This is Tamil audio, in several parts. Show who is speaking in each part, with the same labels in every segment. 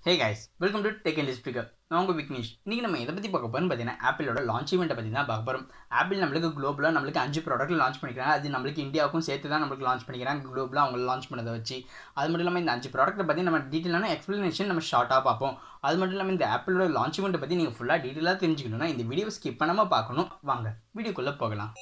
Speaker 1: hey guys welcome to tech and speaker நான் உங்கள் விக்னேஷ் இன்றைக்கி நம்ம எதை பற்றி பார்க்க போகிறோம்னு பார்த்தீங்கன்னா ஆப்பிளோட லான்ச் ஈவெண்ட்டை பற்றி தான் பார்க்க போகிறோம் ஆப்பிள் நம்மளுக்கு குளோபலாக நம்மளுக்கு அஞ்சு ப்ராடக்ட் லான்ச் பண்ணிக்கிறாங்க அது நம்மளுக்கு இந்தியாவுக்கும் சேர்த்து தான் நம்மளுக்கு லான்ச் பண்ணிக்கிறாங்க குளோபலாக அவங்க லான்ச் பண்ணதை வச்சு அது மட்டும் இல்லாமல் இந்த அஞ்சு ப்ராடக்ட்டை பற்றி நம்ம டீட்டெயிலான எக்ஸ்ப்ளனேஷன் நம்ம ஷார்ட்டாக பார்ப்போம் அது மட்டும் இல்லாமல் இந்த ஆப்பிளோட லான்ச் ஈவெண்ட்டை பற்றி நீங்கள் ஃபுல்லாக டீட்டெயிலாக தெரிஞ்சுக்கணும்னா இந்த வீடியோ ஸ்கிப் பண்ணாமல் பார்க்கணும் வாங்க வீடியோக்குள்ளே போகலாம்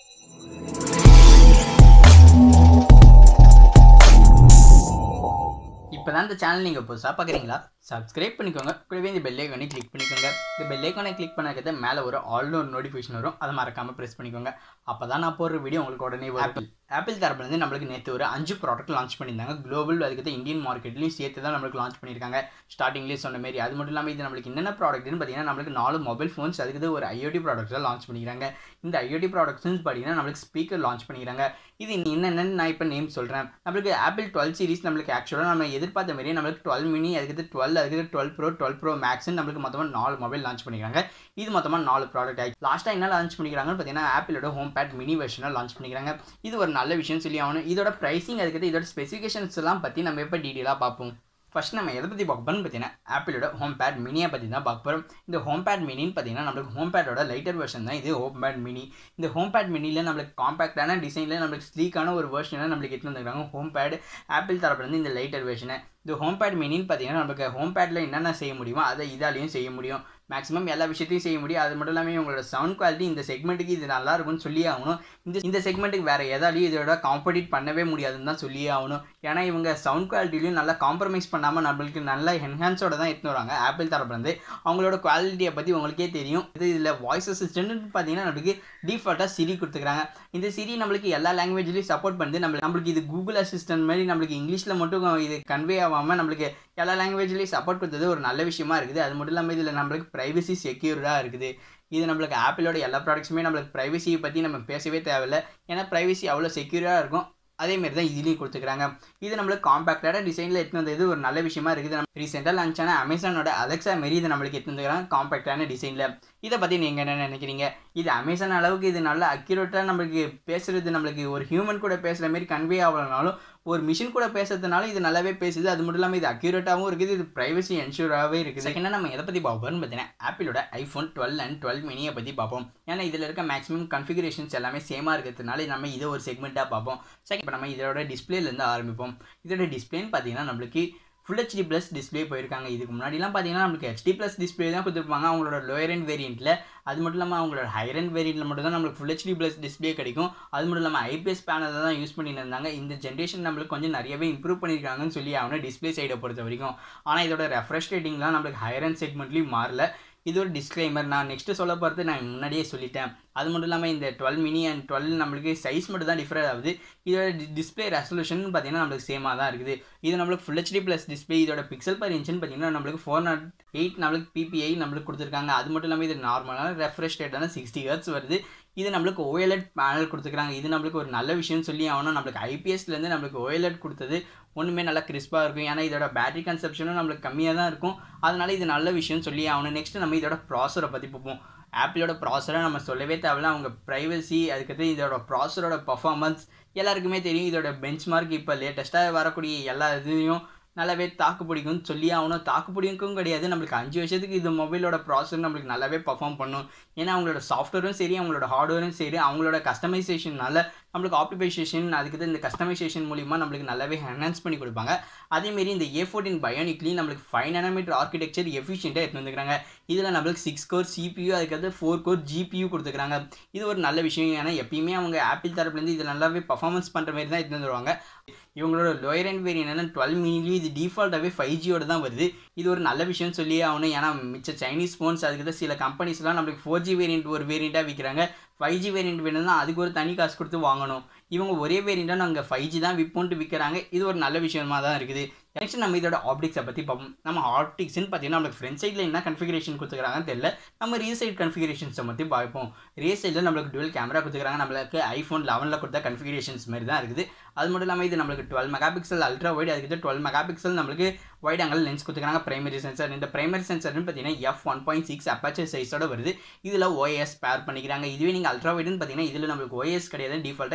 Speaker 1: இப்போ தான் இந்த சேனல் நீங்கள் புதுசாக பார்க்குறீங்களா சப்ஸ்கிரைப் பண்ணிக்கோங்க கூடவே இந்த பெல் ஐக்கானே கிளிக் பண்ணிக்கோங்க இந்த பெல் ஐக்கானே கிளிக் பண்ணாக்கிறது மேலே ஒரு ஆல்னு ஒரு நோட்டிஃபிகேஷன் வரும் அதை மறக்காமல் ப்ரெஸ் பண்ணிக்கோங்க அப்போ தான் நான் போடுற வீடியோ உங்களுக்கு உடனே வரும் ஆப்பிள் ஆப்பிள் தரப்புலேருந்து நம்மளுக்கு நேற்று ஒரு அஞ்சு ப்ராடக்ட் லான்ச் பண்ணியிருந்தாங்க குளோபல் அதுக்கு இந்தியன் மார்க்கெட்லையும் சேர்த்து தான் நம்மளுக்கு லான்ச் பண்ணியிருக்காங்க ஸ்டார்டிங்லேயே சொன்ன மாதிரி அது மட்டும் இல்லாமல் இது நம்மளுக்கு என்னென்ன ப்ராடக்ட்னு பார்த்தீங்கன்னா நம்மளுக்கு நாலு மொபைல் ஃபோன்ஸ் அதுக்கு ஒரு ஐஓடி ப்ராடக்ட்ஸாக லான்ச் பண்ணிக்கிறாங்க இந்த ஐஓடி ப்ராடக்ட்ஸ்னு பார்த்தீங்கன்னா நம்மளுக்கு ஸ்பீக்கர் லான்ச் பண்ணிக்கிறாங்க இது என்னென்னு நான் இப்போ நேம் சொல்கிறேன் நம்மளுக்கு ஆப்பிள் டுவெல் சீரிஸ் நம்மளுக்கு ஆக்சுவலாக நம்ம எதிர்பார்த்த மாதிரியே நம்மளுக்கு டுவெல் மினி அதுக்கு டுவெல் அதுக்கு டுவெல் ப்ரோ டுவெல் ப்ரோ மேக்ஸ்னு நம்மளுக்கு மொத்தமாக நாலு மொபைல் லான்ச் பண்ணிக்கிறாங்க இது மொத்தமாக நாலு ப்ராடக்ட் ஆகி லாஸ்ட்டாக என்ன லான்ச் பண்ணிக்கிறாங்கன்னு பார்த்தீங்கன்னா ஆப்பிளோட ஹோம் பேட் மினி வெர்ஷனாக லான்ச் பண்ணிக்கிறாங்க இது ஒரு நல்ல விஷயம் சொல்லி ஆகணும் இதோட ப்ரைஸிங் அதுக்கு இதோட ஸ்பெசிஃபிகேஷன்ஸ் எல்லாம் பற்றி நம்ம இப்போ டீட்டெயிலாக பார்ப்போம் ஃபஸ்ட் நம்ம எதை பற்றி பார்க்க போகிறோம்னு பார்த்தீங்கன்னா ஆப்பிளோட ஹோம் பேட் மினியை பற்றி தான் பார்க்க போகிறோம் இந்த ஹோம் பேட் மினின்னு பார்த்தீங்கன்னா நம்மளுக்கு ஹோம் பேடோட லைட்டர் வெர்ஷன் தான் இது ஹோம் பேட் மினி இந்த ஹோம் பேட் மினியில் நம்மளுக்கு காம்பேக்டான டிசைனில் நம்மளுக்கு ஸ்லீக்கான ஒரு வெர்ஷனை நம்மளுக்கு எடுத்து வந்துருக்காங்க ஹோம் பேட் ஆப்பிள் தரப்புலேருந்து இந்த லைட்டர் வெர்ஷனை இந்த ஹோம் பேட் மினின்னு பார்த்தீங்கன்னா நமக்கு ஹோம் பேட்டில் என்னென்ன செய்ய முடியுமோ அதை இதாலையும் செய்ய முடியும் மேக்ஸிமம் எல்லா விஷயத்தையும் செய்ய முடியும் அது மட்டும் இல்லாமல் உங்களோட சவுண்ட் குவாலிட்டி இந்த செக்மெண்ட்டுக்கு இது நல்லா இருக்கும்னு சொல்லி ஆகணும் இந்த இந்த செக்மெண்ட்டுக்கு வேறு எதாலையும் இதோட காம்படிட் பண்ணவே முடியாதுன்னு தான் சொல்லி ஆகணும் ஏன்னா இவங்க சவுண்ட் குவாலிட்டிலையும் நல்லா காம்ப்ரமைஸ் பண்ணாமல் நம்மளுக்கு நல்ல என்ஹான்ஸோட தான் எடுத்துன்னு வராங்க ஆப்பிள் தரப்புலேருந்து அவங்களோட குவாலிட்டியை பற்றி உங்களுக்கே தெரியும் இது இதில் வாய்ஸ் அசிஸ்டன்ட் பார்த்தீங்கன்னா நம்மளுக்கு டிஃபால்ட்டாக சிரி கொடுத்துக்கிறாங்க இந்த சிரி நம்மளுக்கு எல்லா லாங்குவேஜ்லையும் சப்போர்ட் பண்ணுது நம்மளுக்கு நம்மளுக்கு இது கூகுள் அசிஸ்டன்ட் மாதிரி நம்மளுக்கு இங்கிலீஷில் மட்டும் இது கன்வே ஆகாமல் நம்மளுக்கு எல்லா லாங்குவேஜ்லேயும் சப்போர்ட் கொடுத்தது ஒரு நல்ல விஷயமா இருக்குது அது மட்டும் இல்லாமல் இதில் நம்மளுக்கு ப்ரைவசி செக்யூர்டாக இருக்குது இது நம்மளுக்கு ஆப்பிளோட எல்லா ப்ராடக்ட்ஸுமே நம்மளுக்கு ப்ரைவசியை பற்றி நம்ம பேசவே தேவையில்லை ஏன்னா ப்ரைவசி அவ்வளோ செக்யூராக இருக்கும் அதேமாரி தான் இதுலேயும் கொடுத்துக்கிறாங்க இது நம்மளுக்கு காம்பேக்டான டிசைனில் எடுத்து வந்தது ஒரு நல்ல விஷயமா இருக்குது நம்ம ரீசெண்டாக லான்ச் ஆன அமேசானோட அலெக்ஸா மாரி இது நம்மளுக்கு எடுத்து வந்துக்கிறாங்க காம்பேக்டான டிசைனில் இதை பற்றி நீங்கள் என்ன நினைக்கிறீங்க இது அமேசான் அளவுக்கு இது நல்லா அக்யூரேட்டாக நம்மளுக்கு பேசுகிறது நம்மளுக்கு ஒரு ஹியூமன் கூட பேசுகிற மாரி கன்வே ஆகலனாலும் ஒரு மிஷின் கூட பேசுறதுனால இது நல்லாவே பேசுது அது மட்டும் இல்லாமல் இது அக்யூரேட்டாகவும் இருக்குது இது ப்ரைவசி என்ஷூராகவே இருக்குது செகண்டாக நம்ம எதை பற்றி பார்ப்போம்னு பார்த்தீங்கன்னா ஆப்பிளோட ஐஃபோன் டுவெல் அண்ட் டுவெல் மினியை பற்றி பார்ப்போம் ஏன்னா இதில் இருக்க மேக்ஸிமம் கன்ஃபிகரேஷன்ஸ் எல்லாமே சேமாக இருக்கிறதுனால நம்ம இதை ஒரு செக்மெண்ட்டாக பார்ப்போம் செகண்ட் இப்போ நம்ம இதோட டிஸ்பிளேலேருந்து ஆரம்பிப்போம் இதோட டிஸ்பிளேன்னு பார்த்தீங்கன்னா நம்மளுக்கு ஃபுல் ஹெச்டி ப்ளஸ் டிஸ்பிளே போயிருக்காங்க இதுக்கு முன்னாடிலாம் பார்த்தீங்கன்னா நம்மளுக்கு ஹெச்டி ப்ளஸ் டிஸ்பிளே தான் கொடுத்துருப்பாங்க அவங்களோட லோயர் அண்ட் வேரியண்ட்டில் அது மட்டும் இல்லாமல் அவங்களோட ஹையர் அண்ட் வேரியண்ட்டில் மட்டும் தான் நம்மளுக்கு ஃபுல் ஹெச்டி ப்ளஸ் டிஸ்பிளே கிடைக்கும் அது மட்டும் இல்லாமல் ஐபிஎஸ் பேனலை தான் யூஸ் பண்ணிட்டு இருந்தாங்க இந்த ஜென்ரேஷன் நம்மளுக்கு கொஞ்சம் நிறையவே இம்ப்ரூவ் பண்ணியிருக்காங்கன்னு சொல்லி அவனை டிஸ்பிளே சைடை பொறுத்த வரைக்கும் ஆனால் இதோட ரெஃப்ரெஷ் ரேட்டிங்லாம் நம்மளுக்கு ஹையர் அண்ட் செக்மெண்ட்லேயும் மாறல இது ஒரு டிஸ்க்ளைமர் நான் நெக்ஸ்ட்டு சொல்ல போகிறது நான் முன்னாடியே சொல்லிட்டேன் அது மட்டும் இல்லாமல் இந்த டுவெல் மினி அண்ட் டுவெல் நம்மளுக்கு சைஸ் மட்டும் தான் டிஃப்ரெண்ட் ஆகுது இதோட டிஸ்பிளே ரெசல்யூஷன் பார்த்தீங்கன்னா நம்மளுக்கு சேமாக தான் இருக்குது இது நம்மளுக்கு ஃபுல் ஹெச்டி ப்ளஸ் டிஸ்பிளே இதோட பிக்சல் பர் இன்ச்சுன்னு பார்த்தீங்கன்னா நம்மளுக்கு ஃபோர் நாட் எயிட் நம்மளுக்கு பிபிஐ நம்மளுக்கு கொடுத்துருக்காங்க அது மட்டும் இல்லாமல் இது நார்மலான ரெஃப்ரெஷ் ரேட்டான சிக்ஸ்டி ஹர்ட்ஸ் வருது இது நம்மளுக்கு ஓஎல்எட் பேனல் கொடுத்துருக்காங்க இது நம்மளுக்கு ஒரு நல்ல விஷயம் சொல்லி ஆகணும் நம்மளுக்கு ஐபிஎஸ்லேருந்து நம்மளுக்கு ஓஎல்எட் கொடுத்தது ஒன்றுமே நல்லா கிறிஸ்பாக இருக்கும் ஏன்னா இதோட பேட்டரி கன்சப்ஷனும் நம்மளுக்கு கம்மியாக தான் இருக்கும் அதனால இது நல்ல விஷயம் சொல்லி ஆகணும் நெக்ஸ்ட் நம்ம இதோட ப்ராசரை பற்றி பார்ப்போம் ஆப்பிளோட ப்ராசரை நம்ம சொல்லவே தேவையில்ல அவங்க ப்ரைவசி அதுக்கடுத்து இதோட ப்ராசரோட பர்ஃபார்மன்ஸ் எல்லாருக்குமே தெரியும் இதோட பெஞ்ச் மார்க் இப்போ லேட்டஸ்ட்டாக வரக்கூடிய எல்லா இதுலேயும் நல்லாவே தாக்கு பிடிக்கும்னு சொல்லி ஆகணும் தாக்கு பிடிக்கும் கிடையாது நம்மளுக்கு அஞ்சு வருஷத்துக்கு இது மொபைலோட ப்ராசர் நம்மளுக்கு நல்லாவே பர்ஃபார்ம் பண்ணும் ஏன்னா அவங்களோட சாஃப்ட்வேரும் சரி அவங்களோட ஹார்ட்வேரும் சரி அவங்களோட கஸ்டமைசேஷனால நம்மளுக்கு ஆப்டிமைசேஷன் அதுக்கு இந்த கஸ்டமைசேஷன் மூலிமா நம்மளுக்கு நல்லாவே என்ஹான்ஸ் பண்ணி கொடுப்பாங்க அதேமாரி இந்த ஏ ஃபோர்டீன் பயோனிக்லையும் நம்மளுக்கு ஃபைவ் நானோமீட்டர் ஆர்கிடெக்சர் எஃபிஷியண்ட்டாக எடுத்து வந்துக்கிறாங்க இதில் நம்மளுக்கு சிக்ஸ் கோர் சிபியூ அதுக்கடுத்து ஃபோர் கோர் ஜிபியூ கொடுத்துக்கிறாங்க இது ஒரு நல்ல விஷயம் ஏன்னா எப்பயுமே அவங்க ஆப்பிள் தரப்புலேருந்து இது நல்லாவே பர்ஃபார்மன்ஸ் பண்ணுற மாதிரி தான் எடுத்து வந்துருவாங்க இவங்களோட லோயர் அண்ட் வேரியன்ட் டுவெல் மினிலையும் இது டிஃபால்ட்டாகவே ஃபைவ் ஜியோட தான் வருது இது ஒரு நல்ல விஷயம் சொல்லியே ஆகணும் ஏன்னா மிச்ச சைனீஸ் ஃபோன்ஸ் அதுக்கு சில கம்பெனிஸ்லாம் நம்மளுக்கு ஃபோர் ஜி வேரியன்ட் ஒரு வேரியண்ட்டாக விற்கிறாங்க ஃபைவ் ஜி வேரியண்ட் வேணும்னா அதுக்கு ஒரு தனி காசு கொடுத்து வாங்கணும் இவங்க ஒரே வேரியண்ட்டாக நாங்கள் ஃபைவ் ஜி தான் விற்போன்ட்டு விற்கிறாங்க இது ஒரு நல்ல விஷயமா தான் இருக்குது நெக்ஸ்ட் நம்ம இதோட ஆப்டிக்ஸை பற்றி பார்ப்போம் நம்ம ஆப்டிக்ஸ்னு பார்த்தீங்கன்னா நம்மளுக்கு ஃப்ரண்ட் சைடில் என்ன கன்ஃபிகரேஷன் கொடுத்துக்கிறாங்கன்னு தெரியல நம்ம ரீ சைட் கன்ஃபிகரேஷன்ஸை பற்றி பார்ப்போம் ரீ சைடில் நம்மளுக்கு டுவெல் கேமரா கொடுத்துக்கிறாங்க நம்மளுக்கு ஐஃபோன் லெவனில் கொடுத்த கன்ஃபிகரேஷன்ஸ் மாதிரி தான் இருக்குது அது மட்டும் இல்லாமல் இது நம்மளுக்கு twelve megapixel ultra wide அதுக்கு டுவெல் மெகா பிக்சல் நம்மளுக்கு வைட் ஆங்கல் லென்ஸ் கொடுத்துக்கிறாங்க பிரைமரி சென்சர் இந்த பிரைமரி சென்சர்னு பார்த்தீங்கன்னா F one point six aperture சைஸோட வருது இதில் ஓஎஸ் பேர் பண்ணிக்கிறாங்க இதுவே நீங்கள் அல்ட்ரா வைடுன்னு பார்த்தீங்கன்னா இதில் நம்மளுக்கு ஓஎஸ் கிடையாது டிஃபால்ட்டாக இஎஸ்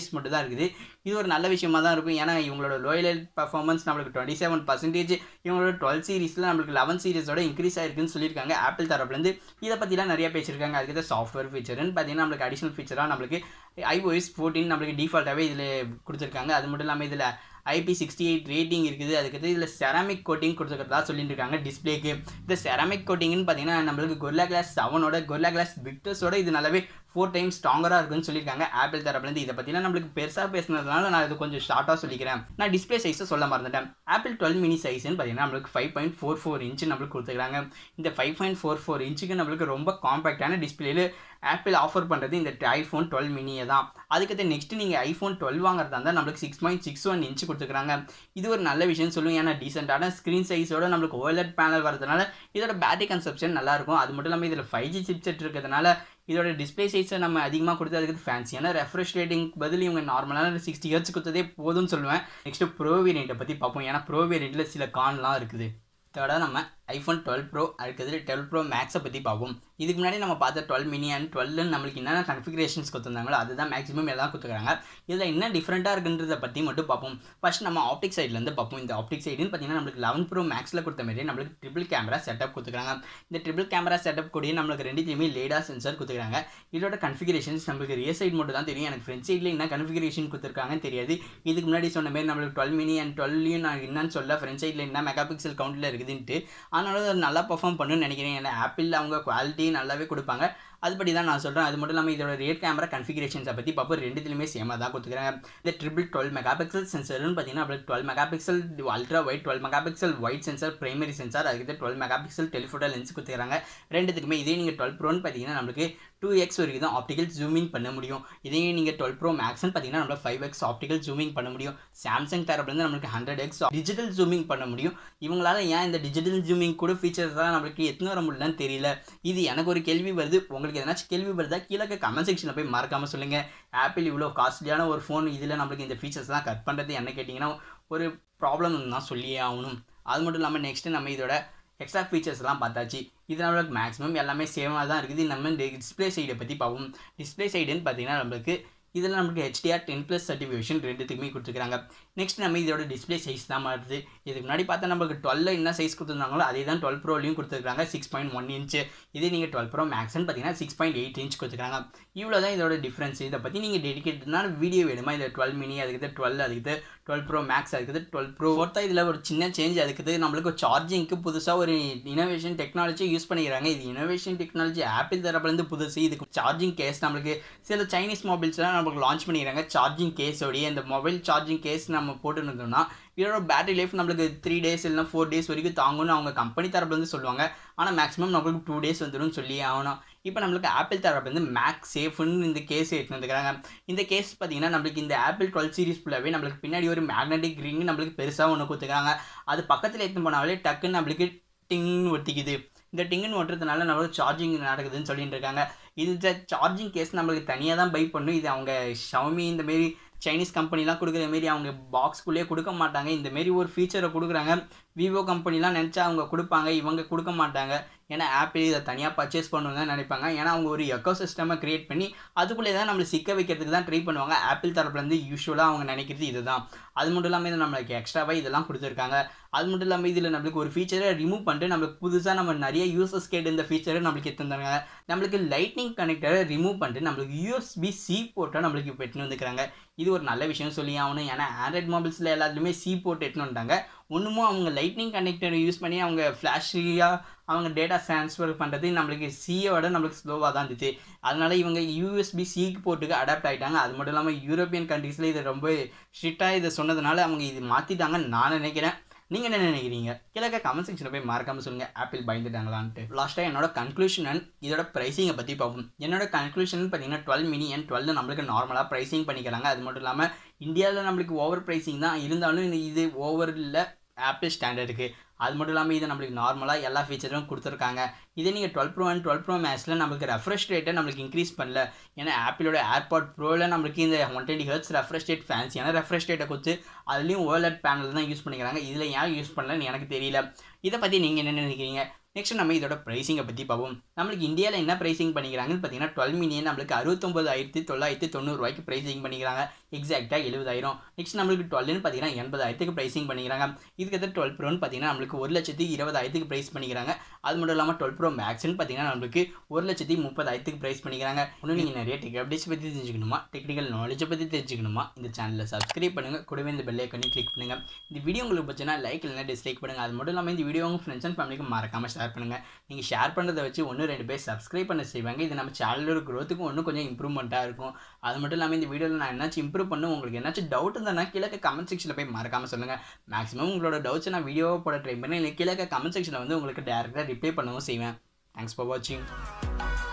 Speaker 1: சீரிஸ் மட்டும் தான் இருக்குது இது ஒரு நல்ல விஷயமா தான் இருக்கும் ஏன்னா இவங்களோட லோயல் பர்ஃபார்மன்ஸ் நம்மளுக்கு டுவெண்ட்டி செவன் பர்சன்டேஜ் இவங்களோட டுவெல் சீரிஸில் நம்மளுக்கு லெவன் சீரிஸோட இன்க்ரீஸ் ஆயிருக்குன்னு சொல்லியிருக்காங்க ஆப்பிள் தரப்புலேருந்து இதை பற்றிலாம் நிறைய பேசியிருக்காங்க அதுக்கு சாஃப்ட்வேர் ஃபீச்சர்னு பார்த்தீங்கன்னா நம்மளுக்கு அடிஷனல் ஃபீச்சராக நம்மளுக்கு ஐஓஎஸ் ஃபோர்டீன் நம்மளுக்கு டிஃபால்ட்டாகவே இதில் கொடுத்துருக்காங்க அது மட்டும் இல்லாமல் இதில் ஐபி சிக்ஸ்டி எயிட் ரேட்டிங் இருக்குது அதுக்கடுத்து இதில் செராமிக் கோட்டிங் கொடுத்துருக்கிறதா சொல்லிட்டு இருக்காங்க டிஸ்பிளேக்கு இந்த செராமிக் கோட்டிங்னு பார்த்தீங்கன்னா நம்மளுக்கு கொர்லா கிளாஸ் செவனோட கொர்லா கிளாஸ் விக்டர்ஸோட இது நல்லாவே ஃபோர் டைம்ஸ் ஸ்ட்ராங்கராக இருக்குன்னு சொல்லியிருக்காங்க ஆப்பிள் தரப்புலேருந்து இதை பற்றிலாம் நம்மளுக்கு பெருசாக பேசுனதுனால நான் இது கொஞ்சம் ஷார்ட்டாக சொல்லிக்கிறேன் நான் டிஸ்பிளே சைஸை சொல்ல மறந்துட்டேன் ஆப்பிள் டுவெல் மினி சைஸ்னு பார்த்தீங்கன்னா நம்மளுக்கு five point four four inch நம்மளுக்கு கொடுத்துருக்காங்க இந்த ஃபைவ் பாயிண்ட் ஃபோர் ஃபோர் இன்ச்சுக்கு நம்மளுக்கு ரொம்ப காம்பேக்டான டிஸ்பிளேல ஆப்பிள் ஆஃபர் பண்ணுறது இந்த ஐஃபோன் டுவெல் மினியை தான் அதுக்கடுத்து நெக்ஸ்ட் நீங்கள் ஐஃபோன் டுவெல் வாங்குறதா இருந்தால் நம்மளுக்கு six point six one inch கொடுத்துருக்காங்க இது ஒரு நல்ல விஷயம் சொல்லுவேன் ஏன்னா டீசெண்டான ஸ்க்ரீன் சைஸோட நம்மளுக்கு ஓஎல்எட் பேனல் வரதுனால இதோட பேட்டரி கன்சப்ஷன் நல்லாயிருக்கும் அது மட்டும் இல்லாமல் இதில் ஃபைவ் ஜி சிப்செட் இருக்கிறதுனால இதோட டிஸ்பிளே சைஸை நம்ம அதிகமாக கொடுத்து அதுக்கு ஃபேன்சியான ரெஃப்ரெஷ் ரேட்டிங் பதில் இவங்க நார்மலான சிக்ஸ்டி ஹெர்ட்ஸ் கொடுத்ததே போதும்னு சொல்லுவேன் நெக்ஸ்ட்டு ப்ரோ வேரியண்ட்டை பற்றி பார்ப்போம் ஏன்னா ப்ரோ வேரியண்ட்டில் சில கான்லாம் இருக்குது தேர்டாக நம்ம ஐஃபோன் டுவெல் ப்ரோ அடுத்தது டுவெல் ப்ரோ மேக்ஸை பற்றி பார்ப்போம் இதுக்கு முன்னாடி நம்ம பார்த்த டுவெல் மினி அண்ட் டுவெல்னு நம்மளுக்கு என்னென்ன கன்ஃபிகரேஷன்ஸ் கொடுத்துருந்தாங்களோ அதுதான் மேக்ஸிமம் எல்லாம் கொடுத்துருக்காங்க இதில் என்ன டிஃப்ரெண்ட்டாக இருக்குன்றதை பற்றி மட்டும் பார்ப்போம் ஃபஸ்ட் நம்ம ஆப்டிக் சைட்லேருந்து பார்ப்போம் இந்த ஆப்டிக் சைடுன்னு பார்த்தீங்கன்னா நம்மளுக்கு லெவன் ப்ரோ மேக்ஸில் கொடுத்த மாதிரி நம்மளுக்கு ட்ரிபிள் கேமரா செட்டப் கொடுத்துருக்காங்க இந்த ட்ரிபிள் கேமரா செட்டப் கூடிய நம்மளுக்கு ரெண்டுத்தையுமே லேடா சென்சார் கொடுத்துருக்காங்க இதோட கன்ஃபிகரேஷன்ஸ் நம்மளுக்கு ரியர் சைடு மட்டும் தான் தெரியும் எனக்கு ஃப்ரண்ட் சைடில் என்ன கன்ஃபிகரேஷன் கொடுத்துருக்காங்கன்னு தெரியாது இதுக்கு முன்னாடி சொன்ன மாதிரி நம்மளுக்கு டுவெல் மினி அண்ட் டுவெல்லையும் நான் என்னன்னு சொல்ல ஃப்ரண்ட் சைடில் என்ன மெகா பிக்சல் கவுண்டில் இருக்குதுன்ட்டு அதனால அது நல்லா பர்ஃபார்ம் பண்ணுன்னு நினைக்கிறேன் ஏன்னா ஆப்பிள் அவங்க குவாலிட்டி நல்லாவே கொடுப்பாங்க அதுபடி தான் நான் சொல்கிறேன் அது மட்டும் இல்லாமல் இதோட ரியர் கேமரா கன்ஃபிகரேஷன்ஸை பற்றி பார்ப்போம் ரெண்டுத்துலையுமே சேமாக தான் கொடுத்துக்கிறாங்க இந்த ட்ரிபிள் டுவெல் மெகா பிக்சல் சென்சர்னு பார்த்தீங்கன்னா அப்படி twelve megapixel ultra wide twelve megapixel wide sensor primary sensor அதுக்கு twelve megapixel telephoto lens கொடுத்துக்கிறாங்க ரெண்டுத்துக்குமே இதே நீங்கள் டுவெல் ப்ரோன்னு பார்த்தீங்கன்னா நம்மளுக்கு டூ எக்ஸ் வரைக்கும் தான் ஆப்டிக்கல் ஜூமிங் பண்ண முடியும் இதே நீங்கள் டுவெல் ப்ரோ மேக்ஸ்னு பார்த்தீங்கன்னா நம்மளால் ஃபைவ் எக்ஸ் ஆப்டிக்கல் ஜூமிங் பண்ண முடியும் சாம்சங் தரப்புலேருந்து நம்மளுக்கு ஹண்ட்ரட் எக்ஸ் டிஜிட்டல் ஜூமிங் பண்ண முடியும் இவங்களால ஏன் இந்த டிஜிட்டல் ஜூமிங் கூட ஃபீச்சர்ஸ் தான் நம்மளுக்கு எத்தனை வர முடியலன்னு தெரியல இது எனக்கு ஒரு கேள்வி வருது உங்களுக்கு எதனாச்சும் கேள்வி வருதா கீழே கமெண்ட் செக்ஷனில் போய் மறக்காமல் சொல்லுங்கள் ஆப்பிள் இவ்வளோ காஸ்ட்லியான ஒரு ஃபோன் இதில் நம்மளுக்கு இந்த ஃபீச்சர்ஸ்லாம் கட் பண்ணுறது என்ன கேட்டிங்கன்னா ஒரு ப்ராப்ளம் தான் சொல்லியே ஆகணும் அது மட்டும் இல்லாமல் நெக்ஸ்ட்டு நம்ம இதோட எக்ஸ்ட்ரா ஃபீச்சர்ஸ்லாம் பார்த்தாச்சு இது நம்மளுக்கு மேக்ஸிமம் எல்லாமே சேமாக தான் இருக்குது நம்ம டிஸ்பிளே சைடை பற்றி பார்ப்போம் டிஸ்பிளே சைடுன்னு பார்த்தீங்கன்னா நம்மளுக்கு இதில் நம்மளுக்கு ஹெச்டிஆர் டென் ப்ளஸ் சர்டிஃபிகேஷன் ரெண்டுத்துக்குமே கொடுத்துருக்காங்க நெக்ஸ்ட் நம்ம இதோட டிஸ்பிளே சைஸ் தான் மாறுது இதுக்கு முன்னாடி பார்த்தா நம்மளுக்கு டுவெல்ல என்ன சைஸ் கொடுத்துருந்தாங்களோ அதே தான் டுவெல் ப்ரோலையும் கொடுத்துருக்காங்க சிக்ஸ் பாயிண்ட் ஒன் இன்ச்சு இதே நீங்கள் டுவெல் ப்ரோ மேக்ஸ்னு பார்த்தீங்கன்னா சிக்ஸ் பாயிண்ட் எயிட் இன்ச் கொடுத்துருக்காங்க இவ்வளோ தான் இதோட டிஃப்ரென்ஸ் இதை பற்றி நீங்கள் டெடிக்கேட்டட்னால வீடியோ வேணுமா இதில் டுவெல் மினி அதுக்கு டுவெல் அதுக்கு டுவெல் ப்ரோ மேக்ஸ் அதுக்கு டுவெல் ப்ரோ ஃபோர்த்தாக இதில் ஒரு சின்ன சேஞ்ச் அதுக்கு நம்மளுக்கு சார்ஜிங்க்கு புதுசாக ஒரு இனோவேஷன் டெக்னாலஜி யூஸ் பண்ணிக்கிறாங்க இது இனோவேஷன் டெக்னாலஜி ஆப்பிள் தரப்புலேருந்து புதுசு இதுக்கு சார்ஜிங் கேஸ் நம்மளுக்கு சில சைனீஸ் மொபைல்ஸ்லாம் நம்மளுக்கு லான்ச் பண்ணிக்கிறாங்க சார்ஜிங் கேஸோடைய இந்த மொபைல் சார்ஜிங் கேஸ் நம்ம போட்டுருந்தோம்னா இதோட பேட்டரி லைஃப் நம்மளுக்கு த்ரீ டேஸ் இல்லைனா ஃபோர் டேஸ் வரைக்கும் தாங்கும்னு அவங்க கம்பெனி தரப்புலேருந்து சொல்லுவாங்க ஆனால் மேக்ஸிமம் நம்மளுக்கு டூ டேஸ் வந்துடும் சொல்லி ஆகணும் இப்போ நம்மளுக்கு ஆப்பிள் தரப்புலேருந்து மேக் சேஃப்னு இந்த கேஸ் எடுத்துன்னு வந்துக்கிறாங்க இந்த கேஸ் பார்த்தீங்கன்னா நம்மளுக்கு இந்த ஆப்பிள் டுவெல் சீரிஸ் ஃபுல்லாகவே நம்மளுக்கு பின்னாடி ஒரு மேக்னெட்டிக் ரிங் நம்மளுக்கு பெருசாக ஒன்று கொடுத்துருக்காங்க அது பக்கத்தில் எடுத்து போனாலே டக்குன்னு நம்மளுக்கு டிங்னு ஒட்டிக்குது இந்த டிங்குன்னு ஒட்டுறதுனால நம்மளுக்கு சார்ஜிங் நடக்குதுன்னு சொல்லிட்டு இருக்காங்க இந்த சார்ஜிங் கேஸ் நம்மளுக்கு தனியாக தான் பை பண்ணும் இது அவங்க ஷவுமி இந்த மாரி சைனீஸ் கம்பெனிலாம் கொடுக்குற மாரி அவங்க பாக்ஸ்குள்ளேயே கொடுக்க மாட்டாங்க இந்த மாரி ஒரு ஃபீச்சரை கொடுக்குறாங்க விவோ கம்பெனிலாம் நினச்சா அவங்க கொடுப்பாங்க இவங்க கொடுக்க மாட்டாங்க ஏன்னா ஆப்பிள் இதை தனியாக பர்ச்சேஸ் பண்ணணும்னு தான் நினைப்பாங்க ஏன்னா அவங்க ஒரு எக்கோ சிஸ்டமை க்ரியேட் பண்ணி அதுக்குள்ளே தான் நம்மளை சிக்க வைக்கிறதுக்கு தான் ட்ரை பண்ணுவாங்க ஆப்பிள் தரப்புலேருந்து யூஸ்வலாக அவங்க நினைக்கிறது இதுதான் அது மட்டும் இல்லாமல் இது நம்மளுக்கு எக்ஸ்ட்ராவாக இதெல்லாம் கொடுத்துருக்காங்க அது மட்டும் இல்லாமல் இதில் நம்மளுக்கு ஒரு ஃபீச்சரை ரிமூவ் பண்ணிட்டு நம்மளுக்கு புதுசாக நம்ம நிறைய யூசர்ஸ் கேட்டு இந்த ஃபீச்சரை நம்மளுக்கு எடுத்துருந்தாங்க நம்மளுக்கு லைட்னிங் கனெக்டரை ரிமூவ் பண்ணிட்டு நம்மளுக்கு யூஎஸ்பி சி போர்ட்டை நம்மளுக்கு இப்போ எடுத்துன்னு வந்துக்கிறாங்க இது ஒரு நல்ல விஷயம் சொல்லி ஆகணும் ஏன்னா ஆண்ட்ராய்ட் மொபைல்ஸில் எல்லாத்துலேயுமே சி போர்ட் எடுத்துன்னு வந்துட்டாங்க ஒன்றுமோ அவங்க லைட்னிங் கனெக்டரை யூஸ் பண்ணி அவங்க ஃப்ளாஷியாக அவங்க டேட்டா ட்ரான்ஸ்ஃபர் பண்ணுறது நம்மளுக்கு சியோட நம்மளுக்கு ஸ்லோவாக தான் இருந்துச்சு அதனால இவங்க யூஎஸ்பி சிக்கு போர்ட்டுக்கு அடாப்ட் ஆகிட்டாங்க அது மட்டும் இல்லாமல் யூரோப்பியன் கண்ட்ரீஸில் இது ரொம்ப ஸ்ட்ரிக்டாக இதை சொன்னதுனால அவங்க இது மாற்றிட்டாங்கன்னு நான் நினைக்கிறேன் நீங்கள் என்ன நினைக்கிறீங்க கிழக்க கமெண்ட் செக்ஷனில் போய் மறக்காமல் சொல்லுங்கள் ஆப்பிள் பயந்துட்டாங்களான்ட்டு லாஸ்ட்டாக என்னோட கன்க்ளூஷன் அண்ட் இதோட ப்ரைஸிங்கை பற்றி பார்ப்போம் என்னோட கன்க்ளூஷன் பார்த்தீங்கன்னா டுவெல் மினி அண்ட் டுவெல் நம்மளுக்கு நார்மலாக ப்ரைஸிங் பண்ணிக்கிறாங்க அது மட்டும் இல்லாமல் இந்தியாவில் நம்மளுக்கு ஓவர் ப்ரைஸிங் தான் இருந்தாலும் இது ஓவரில் ஆப்பிள் ஸ்டாண்டர்டுக்கு அது மட்டும் இல்லாமல் இது நம்மளுக்கு நார்மலாக எல்லா ஃபீச்சரும் கொடுத்துருக்காங்க இதே நீங்கள் twelve pro and twelve pro மேக்ஸில் நம்மளுக்கு ரெஃப்ரெஷ் ரேட்டை நம்மளுக்கு இன்க்ரீஸ் பண்ணல ஏன்னா ஆப்பிளோட ஏர்பாட் ப்ரோவில் நம்மளுக்கு இந்த one twenty hertz refresh rate ஃபேன்சியான ரெஃப்ரெஷ் ரேட்டை கொடுத்து அதுலேயும் ஓலட் பேனல் தான் யூஸ் பண்ணிக்கிறாங்க இதில் ஏன் யூஸ் பண்ணலன்னு எனக்கு தெரியல இதை பற்றி நீங்கள் என்ன நினைக்கிறீங்க நெக்ஸ்ட் நம்ம இதோட ப்ரைஸிங்கை பற்றி பார்ப்போம் நம்மளுக்கு இந்தியாவில் என்ன ப்ரைஸிங் பண்ணிக்கிறாங்கன்னு பார்த்தீங்கன்னா டுவெல் மில்லியன் நம்மளுக்கு அறுபத்தொம்பதாயிரத்தி தொள்ளாயிரத்தி தொண்ணூறுரூவாய்க்கு ப்ரைஸிங் பண்ணிக்கிறாங்க எக்ஸாக்டாக எழுபதாயிரம் நெக்ஸ்ட் நம்மளுக்கு டுவெல்னு பார்த்தீங்கன்னா எண்பதாயிரத்துக்கு ப்ரைஸிங் பண்ணிக்கிறாங்க இதுக்கு டுவெல் ப்ரோன்னு பார்த்தீங்கன்னா நம்மளுக்கு ஒரு லட்சத்தி இருபதாயிரத்துக்கு ப்ரைஸ் பண்ணிக்கிறாங்க அது மட்டும் இல்லாமல் டுவெல் ப்ரோ மேக்ஸ்னு பார்த்தீங்கன்னா நம்மளுக்கு ஒரு லட்சத்தி முப்பதாயிரத்துக்கு ப்ரைஸ் பண்ணிக்கிறாங்க இன்னும் நீங்கள் நிறைய டெக் அப்டேட்ஸ் பற்றி தெரிஞ்சுக்கணுமா டெக்னிக்கல் நாலேஜை பற்றி தெரிஞ்சுக்கணுமா இந்த சேனலை சப்ஸ்கிரைப் பண்ணுங்கள் கூடவே இந்த பெல் ஐக்கனையும் கிளிக் பண்ணுங்கள் இந்த வீடியோ உங்களுக்கு பிடிச்சனா லைக் இல்லைனா டிஸ்லைக் பண்ணுங்கள் அது மட்டும் இல்லாமல் இந்த வீடியோ உங்கள் ஃப்ரெண்ட்ஸ் அண்ட் ஃபேமிலிக்கு மறக்காமல் ஷேர் பண்ணுங்கள் நீங்கள் ஷேர் பண்ணுறதை வச்சு ஒன்று ரெண்டு பேர் சப்ஸ்கிரைப் பண்ண செய்வாங்க இது நம்ம சேனலோட க்ரோத்துக்கும் இன்னும் கொஞ்சம் இம்ப்ரூவ்மெண்ட்டாக இருக்கும் அது மட்டும் இல்லாமல் இந்த வீடியோவில் நான் என்னாச்சும் இம்ப்ரூவ் பண்ண உங்களுக்கு என்னாச்சும் டவுட் இருந்ததுன்னா கீழே கமெண்ட் செக்ஷனில் போய் மறக்காமல் சொல்லுங்கள் மேக்ஸிமம் உங்களோட டவுட்ஸ் நான் வீடியோ போட ட்ரை பண்ணி இல்லை கீழே கமெண்ட் செக்ஷனில் வந்து உங்களுக்கு டேரெக்டாக ரிப்ளை பண்ணவும் செய்வேன் தேங்க்ஸ் ஃபார் வாட்சிங்